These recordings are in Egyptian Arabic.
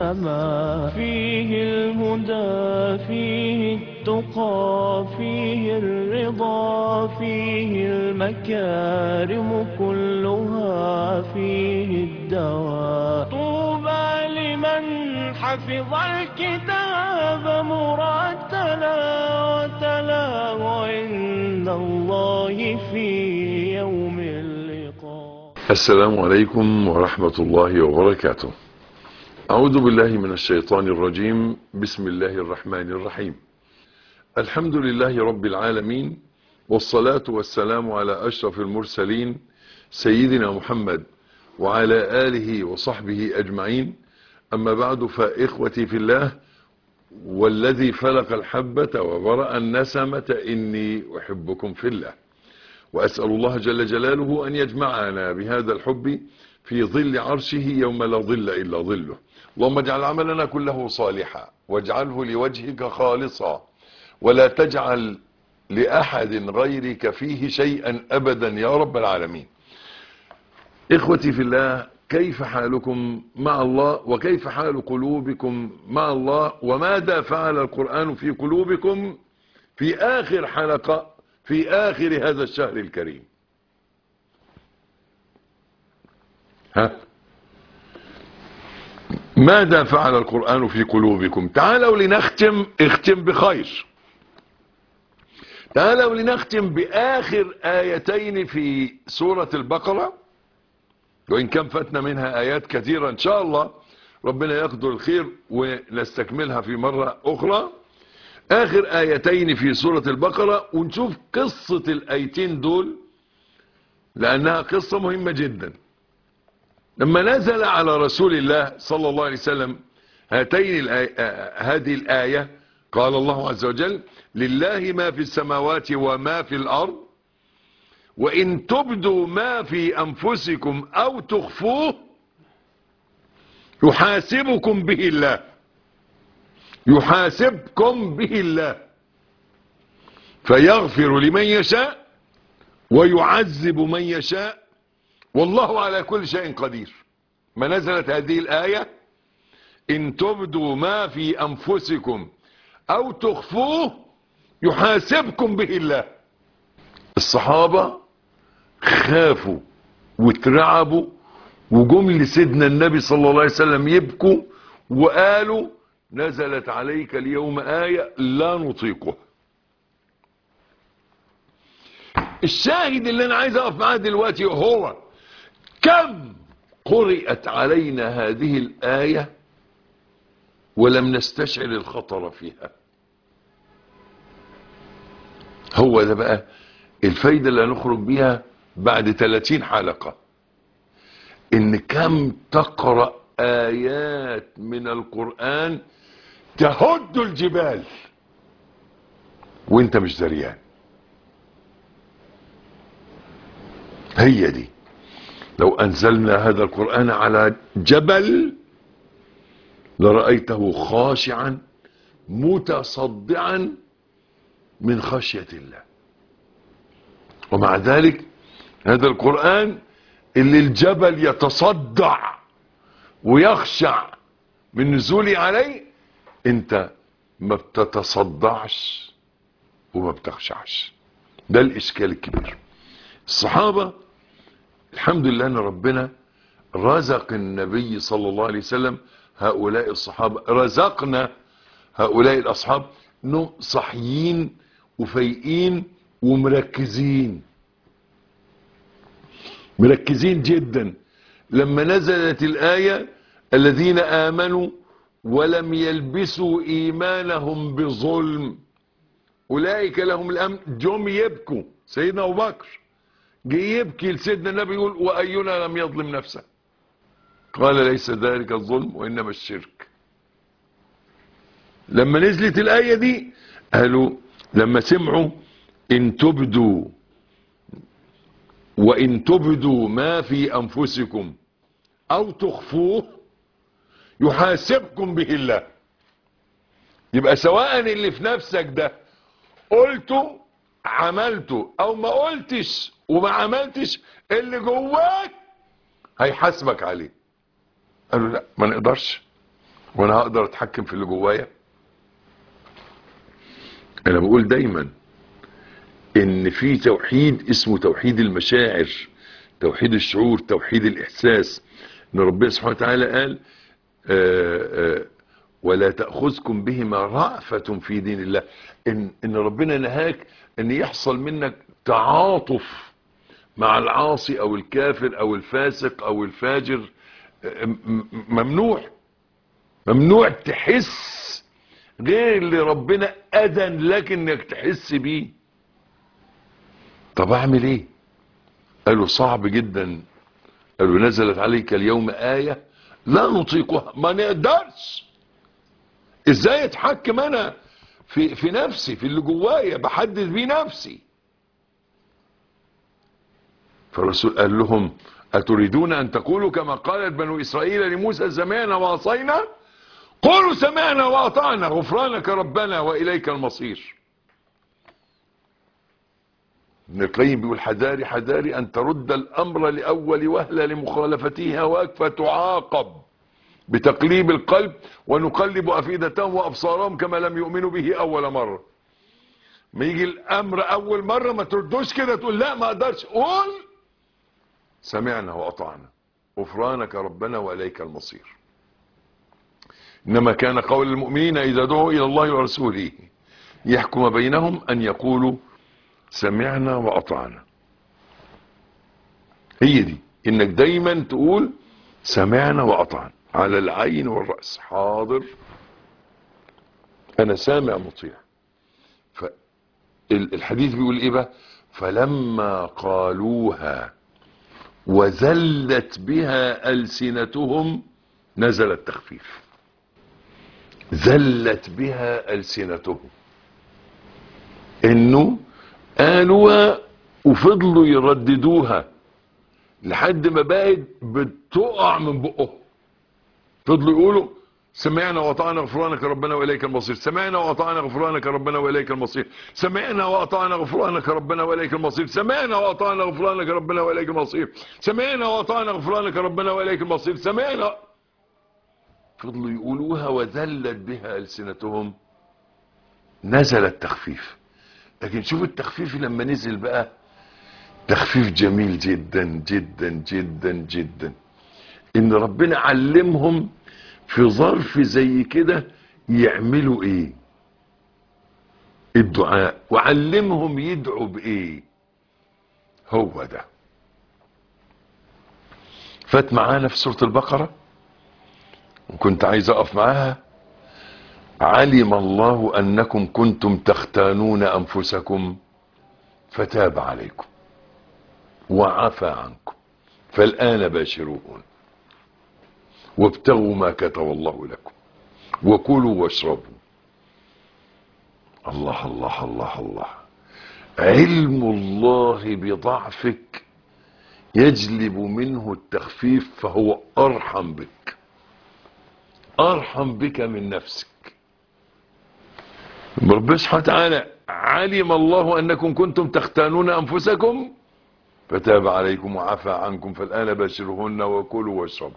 فيه الهدى فيه التقى فيه الرضا فيه المكارم كلها فيه الدواء طوبى لمن حفظ الكتاب مرتلا وتلاه عند الله في يوم اللقاء السلام عليكم ورحمة الله وبركاته أعوذ بالله من الشيطان الرجيم بسم الله الرحمن الرحيم الحمد لله رب العالمين والصلاة والسلام على أشرف المرسلين سيدنا محمد وعلى آله وصحبه أجمعين أما بعد فإخوتي في الله والذي فلق الحبة وبرأ النسمة إني أحبكم في الله وأسأل الله جل جلاله أن يجمعنا بهذا الحب في ظل عرشه يوم لا ظل إلا ظله اللهم اجعل عملنا كله صالحا واجعله لوجهك خالصا ولا تجعل لأحد غيرك فيه شيئا أبدا يا رب العالمين إخوتي في الله كيف حالكم مع الله وكيف حال قلوبكم مع الله وماذا فعل القرآن في قلوبكم في آخر حلقة في آخر هذا الشهر الكريم ها ماذا فعل القرآن في قلوبكم تعالوا لنختم اختم بخير تعالوا لنختم بآخر آيتين في سورة البقرة وإن كان فاتنا منها آيات كثيرة إن شاء الله ربنا يقدر الخير ونستكملها في مرة أخرى آخر آيتين في سورة البقرة ونشوف قصة الآيتين دول لأنها قصة مهمة جدا لما نزل على رسول الله صلى الله عليه وسلم هاتين الآية هذه الآية قال الله عز وجل لله ما في السماوات وما في الأرض وإن تبدوا ما في أنفسكم أو تخفوه يحاسبكم به الله يحاسبكم به الله فيغفر لمن يشاء ويعذب من يشاء والله على كل شيء قدير ما نزلت هذه الآية إن تبدوا ما في أنفسكم أو تخفوه يحاسبكم به الله الصحابة خافوا واترعبوا وجم لسيدنا النبي صلى الله عليه وسلم يبكوا وقالوا نزلت عليك اليوم آية لا نطيقها الشاهد اللي انا عايز اقف معاه دلوقتي هو كم قرئت علينا هذه الآية ولم نستشعر الخطر فيها هو ده بقى الفايدة اللي هنخرج بيها بعد 30 حلقة ان كم تقرأ آيات من القرآن تهد الجبال وانت مش دريان هي دي لو أنزلنا هذا القرآن على جبل لرأيته خاشعا متصدعا من خشية الله ومع ذلك هذا القرآن اللي الجبل يتصدع ويخشع من نزولي عليه انت ما بتتصدعش وما بتخشعش ده الاشكال الكبير الصحابة الحمد لله ان ربنا رزق النبي صلى الله عليه وسلم هؤلاء الصحابة رزقنا هؤلاء الاصحاب انهم صحيين وفايقين ومركزين مركزين جدا لما نزلت الآية الذين آمنوا ولم يلبسوا إيمانهم بظلم أولئك لهم الأمن جم يبكوا سيدنا أبو بكر جه يبكي لسيدنا النبي يقول وأينا لم يظلم نفسه قال ليس ذلك الظلم وإنما الشرك لما نزلت الآية دي قالوا لما سمعوا إن تبدوا وإن تبدوا ما في أنفسكم أو تخفوه يحاسبكم به الله يبقى سواء اللي في نفسك ده قلته عملته او ما قلتش وما عملتش اللي جواك هيحاسبك عليه قالوا لا ما نقدرش وانا هقدر اتحكم في اللي جوايا انا بقول دايما ان في توحيد اسمه توحيد المشاعر توحيد الشعور توحيد الاحساس ان ربنا سبحانه وتعالى قال آآ آآ ولا تأخذكم بهما رأفة في دين الله ان, إن ربنا نهاك ان يحصل منك تعاطف مع العاصي او الكافر او الفاسق او الفاجر ممنوع ممنوع تحس غير اللي ربنا اذن لك انك تحس بيه طب اعمل ايه قالوا صعب جدا قالوا نزلت عليك اليوم آية لا نطيقها ما نقدرش ازاي اتحكم انا في, في نفسي في اللي جوايا بحدد بيه نفسي فالرسول قال لهم أتريدون أن تقولوا كما قالت بنو إسرائيل لموسى سمعنا وعصينا قولوا سمعنا وأطعنا غفرانك ربنا وإليك المصير ابن القيم بيقول حذاري حذاري أن ترد الأمر لأول وهلة لمخالفته هواك فتعاقب بتقليب القلب ونقلب أفئدتهم وأبصارهم كما لم يؤمنوا به أول مرة ما يجي الأمر أول مرة ما تردوش كده تقول لا ما أقدرش قول سمعنا وأطعنا غفرانك ربنا وإليك المصير إنما كان قول المؤمنين إذا دعوا إلى الله ورسوله يحكم بينهم أن يقولوا سمعنا وأطعنا هي دي إنك دايما تقول سمعنا وأطعنا على العين والرأس حاضر أنا سامع مطيع الحديث بيقول إيه بقى فلما قالوها وزلت بها ألسنتهم نزل التخفيف زلت بها ألسنتهم انه قالوها وفضلوا يرددوها لحد ما بقت بتقع من بقهم فضلوا يقولوا سمعنا وأطعنا غفرانك ربنا وإليك المصير سمعنا وأطعنا غفرانك ربنا وإليك المصير سمعنا وأطعنا غفرانك ربنا وإليك المصير سمعنا وأطعنا غفرانك ربنا وإليك المصير سمعنا وأطعنا غفرانك ربنا وإليك المصير سمعنا فضلوا يقولوها وذلت بها ألسنتهم نزل التخفيف لكن شوف التخفيف لما نزل بقى تخفيف جميل جدا جدا جدا جدا ان ربنا علمهم في ظرف زي كده يعملوا ايه الدعاء وعلمهم يدعوا بايه هو ده فات معانا في سورة البقرة وكنت عايز اقف معاها علم الله انكم كنتم تختانون انفسكم فتاب عليكم وعفى عنكم فالان باشروهن وابتغوا ما كتب الله لكم وكلوا واشربوا الله الله الله الله علم الله بضعفك يجلب منه التخفيف فهو ارحم بك ارحم بك من نفسك ربنا سبحانه وتعالى علم الله انكم كنتم تختانون انفسكم فتاب عليكم وعفى عنكم فالان باشرهن وكلوا واشربوا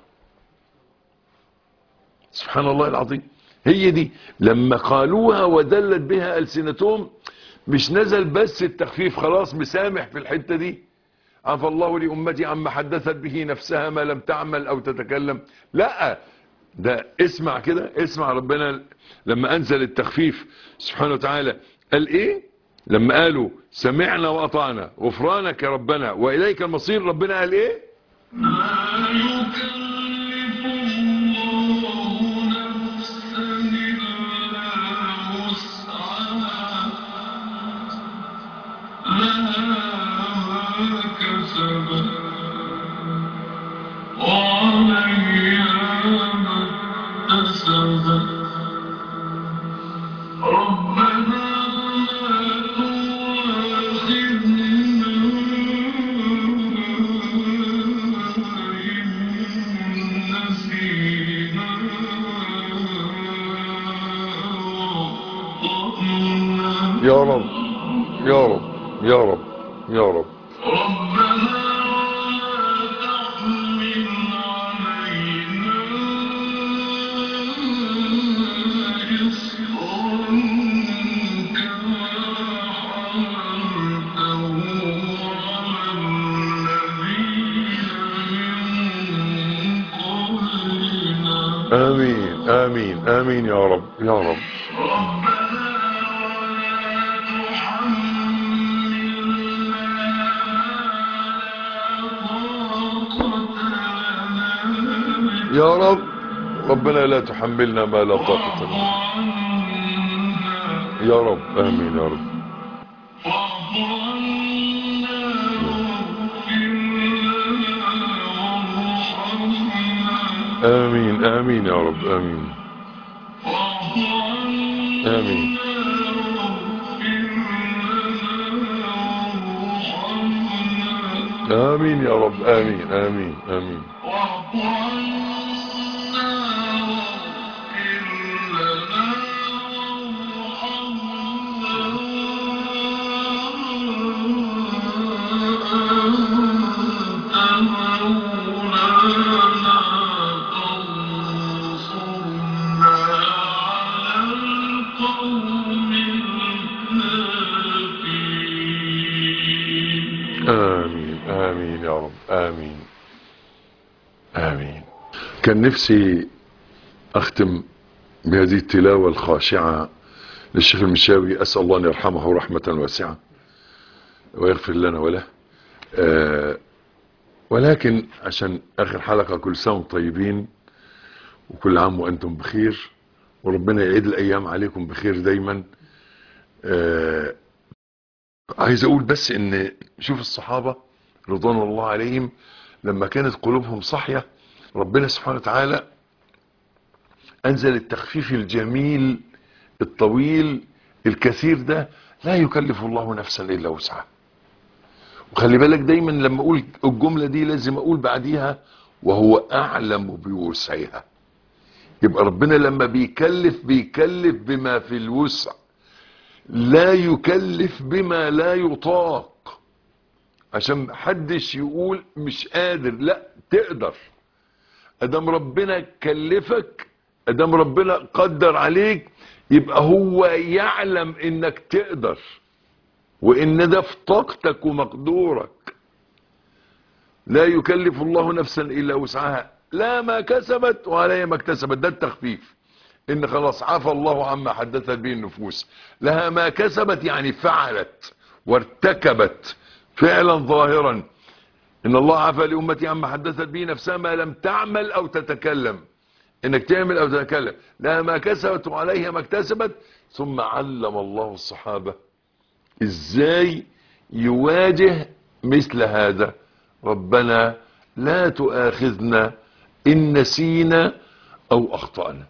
سبحان الله العظيم هي دي لما قالوها ودلت بها ألسنتهم مش نزل بس التخفيف خلاص مسامح في الحتة دي عفى الله لأمتي عما حدثت به نفسها ما لم تعمل أو تتكلم لا ده اسمع كده اسمع ربنا لما أنزل التخفيف سبحانه وتعالى قال إيه لما قالوا سمعنا وأطعنا غفرانك يا ربنا وإليك المصير ربنا قال إيه ما يكلف الله نفسا إلا وسعها لها ما كسبت وعليها ما اكتسبت ربنا لا تؤاخذنا إن نسينا وأخطأنا يا رب يا رب يا رب يا رب ربنا لا تحمل علينا آمين آمين آمين يا رب يا رب يا رب ربنا لا تحملنا ما لا طاقة لنا يا رب آمين يا رب آمين آمين يا رب آمين آمين آمين يا رب آمين آمين آمين آمين آمين يا رب آمين آمين كان نفسي أختم بهذه التلاوة الخاشعة للشيخ المشاوي أسأل الله أن يرحمه رحمة واسعة ويغفر لنا وله آه ولكن عشان آخر حلقة كل سنة وانتم طيبين وكل عام وأنتم بخير وربنا يعيد الأيام عليكم بخير دايما آه عايز اقول بس ان شوف الصحابة رضوان الله عليهم لما كانت قلوبهم صحية ربنا سبحانه وتعالى انزل التخفيف الجميل الطويل الكثير ده لا يكلف الله نفسا الا وسعها وخلي بالك دايما لما اقول الجملة دي لازم اقول بعديها وهو اعلم بوسعها يبقى ربنا لما بيكلف بيكلف بما في الوسع لا يكلف بما لا يطاق عشان محدش يقول مش قادر لا تقدر ادام ربنا كلفك ادام ربنا قدر عليك يبقى هو يعلم انك تقدر وان ده في طاقتك ومقدورك لا يكلف الله نفسا الا وسعها لا ما كسبت وعليها ما اكتسبت ده التخفيف ان خلاص عفى الله عما حدثت به النفوس لها ما كسبت يعني فعلت وارتكبت فعلا ظاهرا ان الله عفى لامتي عما حدثت به نفسها ما لم تعمل او تتكلم انك تعمل او تتكلم لها ما كسبت وعليها ما اكتسبت ثم علم الله الصحابة ازاي يواجه مثل هذا ربنا لا تؤاخذنا ان نسينا او اخطأنا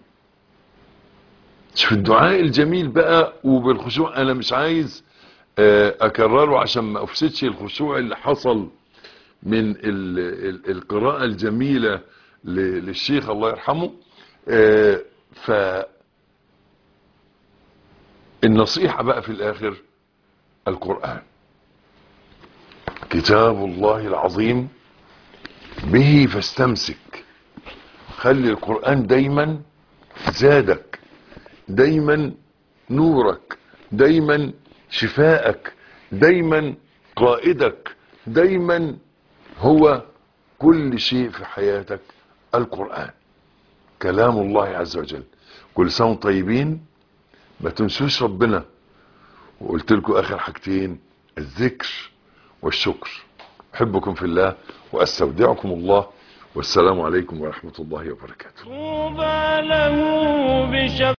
شوف الدعاء الجميل بقى وبالخشوع انا مش عايز اكرره عشان ما افسدش الخشوع اللي حصل من ال ال القراءة الجميلة للشيخ الله يرحمه ف النصيحة بقى في الاخر القرآن كتاب الله العظيم به فاستمسك خلي القرآن دايما زادك دايما نورك دايما شفاءك دايما قائدك دايما هو كل شيء في حياتك القرآن كلام الله عز وجل كل سنة طيبين ما تنسوش ربنا وقلت لكم اخر حاجتين الذكر والشكر احبكم في الله واستودعكم الله والسلام عليكم ورحمة الله وبركاته طوبى له بشفاعة